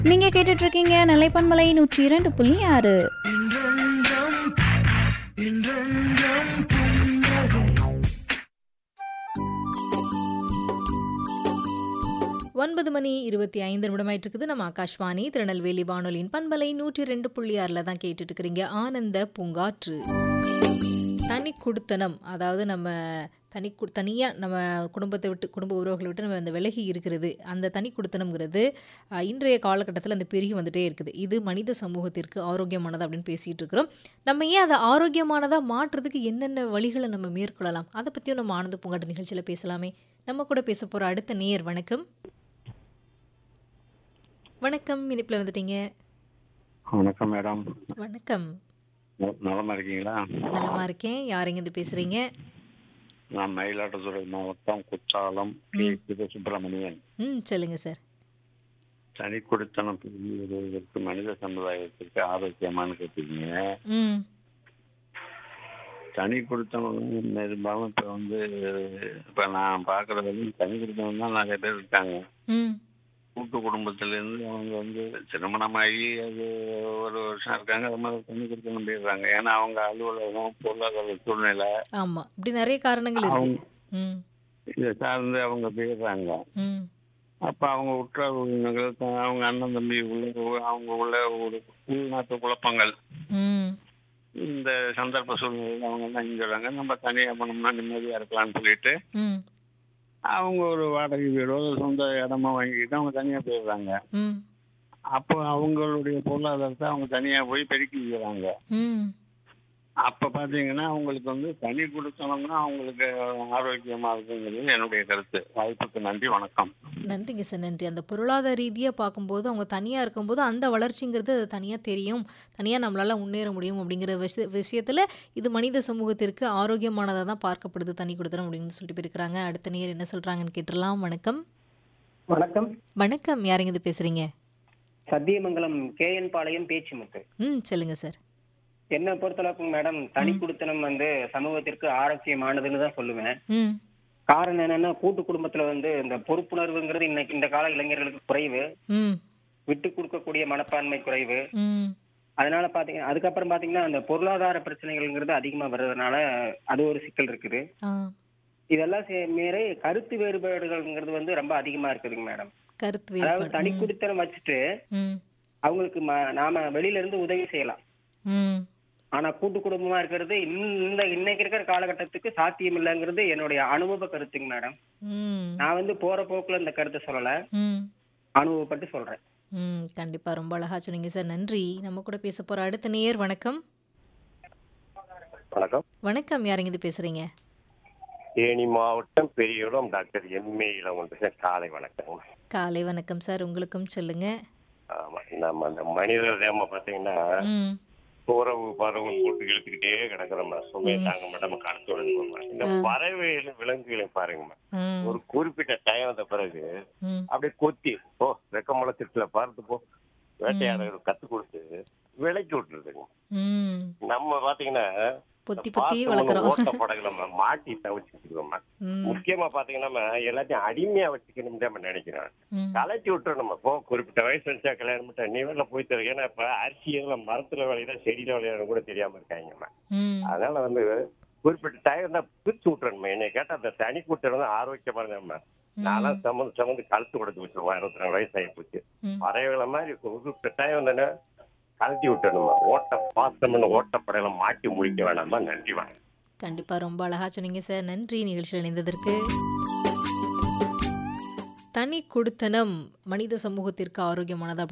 நீங்க கேட்டுட்டு இருக்கீங்க நிலைப்பன்மலை நூற்றி இரண்டு புள்ளி ஆறு ஒன்பது மணி இருபத்தி ஐந்து நிமிடமாயிட்டு இருக்குது நம்ம ஆகாஷ்வாணி திருநெல்வேலி வானொலியின் பண்பலை நூற்றி ரெண்டு புள்ளி ஆறில் தான் கேட்டுட்டு இருக்கிறீங்க ஆனந்த பூங்காற்று தனி குடுத்தனம் அதாவது நம்ம தனி கு தனியாக நம்ம குடும்பத்தை விட்டு குடும்ப உறவுகளை விட்டு நம்ம அந்த விலகி இருக்கிறது அந்த தனி குடுத்தனம்ங்கிறது அஹ், இன்றைய காலகட்டத்தில் அந்த பெருகி வந்துட்டே இருக்குது இது மனித சமூகத்திற்கு ஆரோக்கியமானது அப்படின்னு பேசிகிட்டு இருக்கிறோம் நம்ம ஏன் அதை ஆரோக்கியமானதாக மாற்றுறதுக்கு என்னென்ன வழிகளை நம்ம மேற்கொள்ளலாம் அதை பற்றியும் நம்ம ஆனந்த பூங்காட்டு நிகழ்ச்சியில் பேசலாமே நம்ம கூட பேச போகிற அடுத்த நேயர் வணக்கம் வணக்கம் இனிப்பில் வந்துட்டீங்க வணக்கம் மேடம் வணக்கம் ந- நலமா இருக்கீங்களா நலமா இருக்கேன் யாருங்க இது பேசுறீங்க நான் மயிலாடுதுறை மாவட்டம் குற்றாலம் கே சிவ சுப்பிரமணியன் ம் சொல்லுங்க சார் தனி குடித்தனம் வருவதற்கு மனித சமுதாயத்திற்கு ஆரோக்கியமானு கேட்டீங்க ம் தனி குடித்தனம் பெரும்பாலும் இப்ப வந்து இப்ப நான் பாக்குறது வந்து தனி குடித்தனம் தான் நிறைய பேர் இருக்காங்க ம் கூட்டு குடும்பத்துல இருந்து அவங்க வந்து திருமணமாகி அது ஒரு வருஷம் இருக்காங்க அது மாதிரி தனி குடித்தனம் போயிடுறாங்க ஏன்னா அவங்க அலுவலகம் பொருளாதார சூழ்நிலை ஆமா இப்படி நிறைய காரணங்கள் இருக்கு அவங்க ம் இதை சார்ந்து அவங்க போயிடுறாங்க ம் அப்ப அவங்க உற்றார் உறவினர்கள் த- அவங்க அண்ணன் தம்பி உள்ள அவங்க உள்ள ஒரு உள்நாட்டு குழப்பங்கள் ம் இந்த சந்தர்ப்ப சூழ்நிலையில் அவங்க என்ன செஞ்சுறாங்க நம்ம தனியா போனோம்னா நிம்மதியா இருக்கலாம்னு சொல்லிட்டு ம் அவங்க ஒரு வாடகை வீடோ ஒரு சொந்த இடமா வாங்கிட்டு அவங்க தனியா போயிடுறாங்க ம் அப்போ அவங்களுடைய பொருளாதாரத்தை அவங்க தனியா போய் பெருக்கிக்கிறாங்க ம் அப்ப பாத்தீங்கன்னா அவங்களுக்கு வந்து தனி கொடுத்தனம்னா அவங்களுக்கு ஆரோக்கியமா இருக்குங்கிறது என்னுடைய கருத்து வாய்ப்புக்கு நன்றி வணக்கம் நன்றிங்க சார் நன்றி அந்த பொருளாதார ரீதியாக பார்க்கும்போது அவங்க தனியாக இருக்கும்போது அந்த வளர்ச்சிங்கிறது அது தனியாக தெரியும் தனியாக நம்மளால முன்னேற முடியும் அப்படிங்கிற விஷய விஷயத்தில் இது மனித சமூகத்திற்கு ஆரோக்கியமானதாக தான் பார்க்கப்படுது தனி கொடுத்தனம் அப்படின்னு சொல்லிட்டு போயிருக்கிறாங்க அடுத்த நேர் என்ன சொல்கிறாங்கன்னு கேட்டுடலாம் வணக்கம் வணக்கம் வணக்கம் யாருங்க இது பேசுகிறீங்க சத்தியமங்கலம் கேஎன் பாளையம் பேச்சுமுத்து ம் சொல்லுங்க சார் என்னை பொறுத்தளவுக்கு மேடம் தனி குடித்தனம் வந்து சமூகத்திற்கு ஆரோக்கியமானதுன்னு தான் சொல்லுவேன் ம் காரணம் என்னன்னா கூட்டு குடும்பத்துல வந்து இந்த பொறுப்புணர்வுங்கிறது இன்னைக்கு இந்த கால இளைஞர்களுக்கு குறைவு ம் விட்டு கொடுக்கக்கூடிய மனப்பான்மை குறைவு ம் அதனால பாத்தீங்க அதுக்கப்புறம் பாத்தீங்கன்னா அந்த பொருளாதார பிரச்சனைகள்ங்கிறது அதிகமா வர்றதுனால அது ஒரு சிக்கல் இருக்குது ஆ இதெல்லாம் சே- மீறி கருத்து வேறுபாடுகள்ங்கிறது வந்து ரொம்ப அதிகமா இருக்குதுங்க மேடம் கருத்து அதாவது வேறுபாடு தனி ம். குடித்தனம் வச்சுட்டு ம் அவங்களுக்கு ம- நாம வெளியில இருந்து உதவி செய்யலாம் ம் ஆனா கூட்டு குடும்பமா இருக்கிறது இன்னும் இந்த இன்னைக்கு இருக்கிற காலகட்டத்துக்கு சாத்தியம் இல்லைங்கிறது என்னுடைய அனுபவ கருத்துங்க மேடம் ம் நான் வந்து போற போக்குல இந்த கருத்தை சொல்லல ம் அனுபவப்பட்டு சொல்றேன் ம் கண்டிப்பாக ரொம்ப அழகா சொன்னீங்க சார் நன்றி நம்ம கூட பேச போகிற அடுத்த நேயர் வணக்கம் வணக்கம் வணக்கம் யாருங்க இது பேசுகிறீங்க தேனி மாவட்டம் பெரியகுளம் டாக்டர் எம்ஏ இளவன் காலை வணக்கம் காலை வணக்கம் சார் உங்களுக்கும் சொல்லுங்க ஆமா நம்ம அந்த மனிதர் தேம பாத்தீங்கன்னா ம் உறவு பறவை போட்டு இழுத்துக்கிட்டே கிடக்குறோம்மா சுமையை தாங்க மாட்டாம கடத்து விடுங்கம்மா இந்த பறவைகளும் விலங்குகளையும் பாருங்கம்மா ம் ஒரு குறிப்பிட்ட டைம் வந்த பிறகு ம் அப்படியே கொத்தி போ வெக்கமுள்ள திட்டுல பார்த்து போ வேட்டையாடுறது கத்து கொடுத்து விலைக்கு விட்டுருதுங்க ம் நம்ம பாத்தீங்கன்னா பொத்தி இந்த பொத்தி பாசம் ஒண்ணு வளர்க்குறோம் ஓட்ட படகுல நம்ம மாட்டி தவிச்சுக்கிறோம்மா ம் முக்கியமா பாத்தீங்கன்னா நம்ம எல்லாத்தையும் அடிமையா வச்சுக்கணும் நம்ம நினைக்கிறோம் ம் கலட்டி விட்டுரும் நம்ம போ குறிப்பிட்ட வயசு வச்சா கல்யாணம் பண்ணிட்டா நீ வேலை போய் தரு ஏன்னா இப்ப அரிசி எல்லாம் மரத்துல விளையில செடியில விளையாட கூட தெரியாம இருக்காங்கம்மா ம் அதனால வந்து குறிப்பிட்ட டைம் தான் பிரிச்சு விட்டுறணுமா என்னை கேட்டா அந்த தனி கூட்டம் வந்து ஆரோக்கியமா இருந்தா நான்லாம் சமந்து சமந்து கழுத்து கொடுத்து வச்சிருவோம் இருபத்தி ரெண்டு வயசு ஆகி போச்சு ம் பறவைகளை மாதிரி குறிப்பிட்ட டைம் வந்தோன்னா கழட்டி விட்டுறணுமா ஓட்ட பாசம்னு ஓட்டப்படையில மாட்டி முடிக்க வேணாமா நன்றி வாங்க கண்டிப்பா ரொம்ப அழகா சொன்னீங்க சார் நன்றி நிகழ்ச்சியில் இணைந்ததற்கு தனி குடுத்தனம் மனித சமூகத்திற்கு ஆரோக்கியமானது